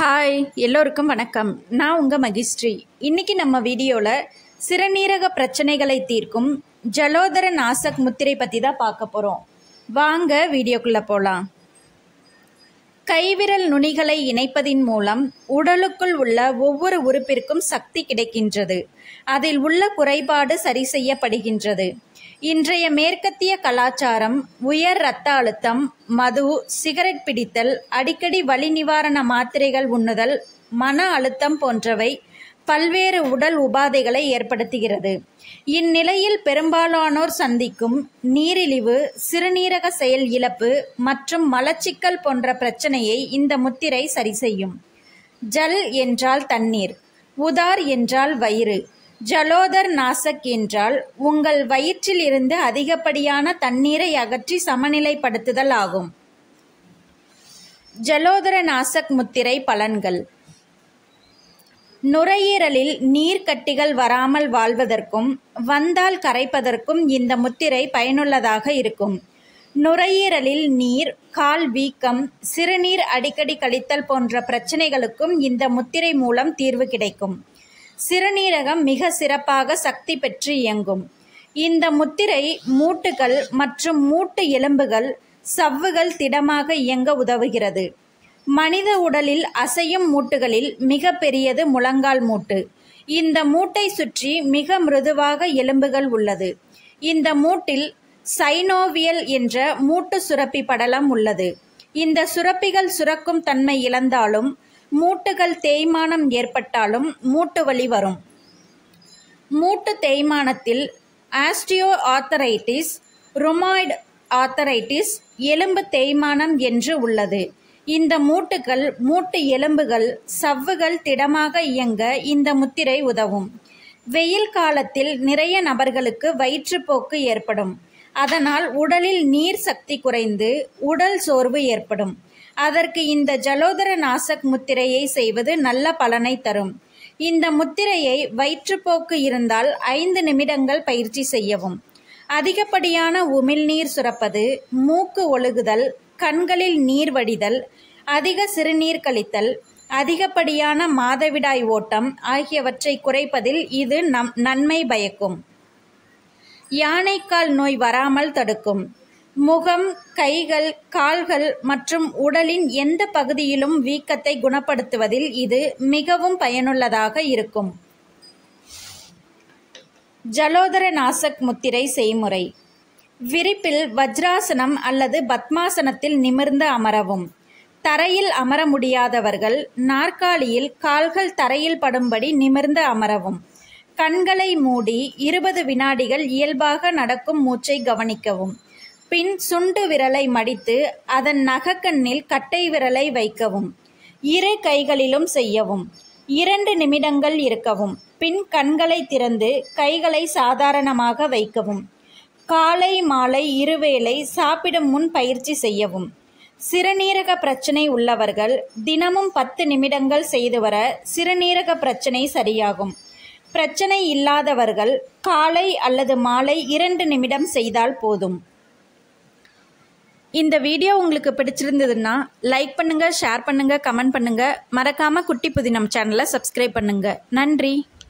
hi எல்லோருக்கும் வணக்கம் நான் உங்கள் மகிஸ்ரீ இன்னைக்கு நம்ம வீடியோவில் சிறுநீரக பிரச்சனைகளை தீர்க்கும் ஜலோதர நாசக் முத்திரை பற்றி தான் பார்க்க போகிறோம் வாங்க வீடியோக்குள்ளே போகலாம் கைவிரல் நுனிகளை இணைப்பதின் மூலம் உடலுக்குள் உள்ள ஒவ்வொரு உறுப்பிற்கும் சக்தி கிடைக்கின்றது அதில் உள்ள குறைபாடு சரி செய்யப்படுகின்றது இன்றைய மேற்கத்திய கலாச்சாரம் உயர் இரத்த அழுத்தம் மது சிகரெட் பிடித்தல் அடிக்கடி வலி நிவாரண மாத்திரைகள் உண்ணுதல் மன அழுத்தம் போன்றவை பல்வேறு உடல் உபாதைகளை ஏற்படுத்துகிறது இந்நிலையில் பெரும்பாலானோர் சந்திக்கும் நீரிழிவு சிறுநீரக செயல் இழப்பு மற்றும் மலச்சிக்கல் போன்ற பிரச்சனையை இந்த முத்திரை சரி செய்யும் ஜல் என்றால் தண்ணீர் உதார் என்றால் வயிறு ஜலோதர் நாசக் என்றால் உங்கள் வயிற்றில் இருந்து அதிகப்படியான தண்ணீரை அகற்றி சமநிலைப்படுத்துதல் ஆகும் ஜலோதர நாசக் முத்திரை பலன்கள் நுரையீரலில் நீர்க்கட்டிகள் வராமல் வாழ்வதற்கும் வந்தால் கரைப்பதற்கும் இந்த முத்திரை பயனுள்ளதாக இருக்கும் நுரையீரலில் நீர் கால் வீக்கம் சிறுநீர் அடிக்கடி கழித்தல் போன்ற பிரச்சனைகளுக்கும் இந்த முத்திரை மூலம் தீர்வு கிடைக்கும் சிறுநீரகம் மிக சிறப்பாக சக்தி பெற்று இயங்கும் இந்த முத்திரை மூட்டுகள் மற்றும் மூட்டு எலும்புகள் சவ்வுகள் திடமாக இயங்க உதவுகிறது மனித உடலில் அசையும் மூட்டுகளில் மிக பெரியது முழங்கால் மூட்டு இந்த மூட்டை சுற்றி மிக மிருதுவாக எலும்புகள் உள்ளது இந்த மூட்டில் சைனோவியல் என்ற மூட்டு சுரப்பி படலம் உள்ளது இந்த சுரப்பிகள் சுரக்கும் தன்மை இழந்தாலும் மூட்டுகள் தேய்மானம் ஏற்பட்டாலும் மூட்டு வலி வரும் மூட்டு தேய்மானத்தில் ஆஸ்டியோ ஆத்தரைட்டிஸ் ருமாய்டு ஆத்தரைட்டிஸ் எலும்பு தேய்மானம் என்று உள்ளது இந்த மூட்டுகள் மூட்டு எலும்புகள் சவ்வுகள் திடமாக இயங்க இந்த முத்திரை உதவும் வெயில் காலத்தில் நிறைய நபர்களுக்கு வயிற்றுப்போக்கு ஏற்படும் அதனால் உடலில் நீர் சக்தி குறைந்து உடல் சோர்வு ஏற்படும் அதற்கு இந்த ஜலோதர நாசக் முத்திரையை செய்வது நல்ல பலனை தரும் இந்த முத்திரையை வயிற்றுப்போக்கு இருந்தால் ஐந்து நிமிடங்கள் பயிற்சி செய்யவும் அதிகப்படியான உமிழ்நீர் சுரப்பது மூக்கு ஒழுகுதல் கண்களில் நீர் வடிதல் அதிக சிறுநீர் கழித்தல் அதிகப்படியான மாதவிடாய் ஓட்டம் ஆகியவற்றை குறைப்பதில் இது நம் நன்மை பயக்கும் யானைக்கால் நோய் வராமல் தடுக்கும் முகம் கைகள் கால்கள் மற்றும் உடலின் எந்த பகுதியிலும் வீக்கத்தை குணப்படுத்துவதில் இது மிகவும் பயனுள்ளதாக இருக்கும் ஜலோதர நாசக் முத்திரை செய்முறை விரிப்பில் வஜ்ராசனம் அல்லது பத்மாசனத்தில் நிமிர்ந்து அமரவும் தரையில் அமர முடியாதவர்கள் நாற்காலியில் கால்கள் தரையில் படும்படி நிமிர்ந்து அமரவும் கண்களை மூடி இருபது வினாடிகள் இயல்பாக நடக்கும் மூச்சை கவனிக்கவும் பின் சுண்டு விரலை மடித்து அதன் நகக்கண்ணில் கட்டை விரலை வைக்கவும் இரு கைகளிலும் செய்யவும் இரண்டு நிமிடங்கள் இருக்கவும் பின் கண்களை திறந்து கைகளை சாதாரணமாக வைக்கவும் காலை மாலை இருவேளை சாப்பிடும் முன் பயிற்சி செய்யவும் சிறுநீரக பிரச்சனை உள்ளவர்கள் தினமும் பத்து நிமிடங்கள் செய்து வர சிறுநீரக பிரச்சனை சரியாகும் பிரச்சனை இல்லாதவர்கள் காலை அல்லது மாலை இரண்டு நிமிடம் செய்தால் போதும் இந்த வீடியோ உங்களுக்கு பிடிச்சிருந்ததுன்னா லைக் பண்ணுங்க ஷேர் பண்ணுங்க கமெண்ட் பண்ணுங்க மறக்காம குட்டி புதினம் சேனலை சப்ஸ்கிரைப் பண்ணுங்க நன்றி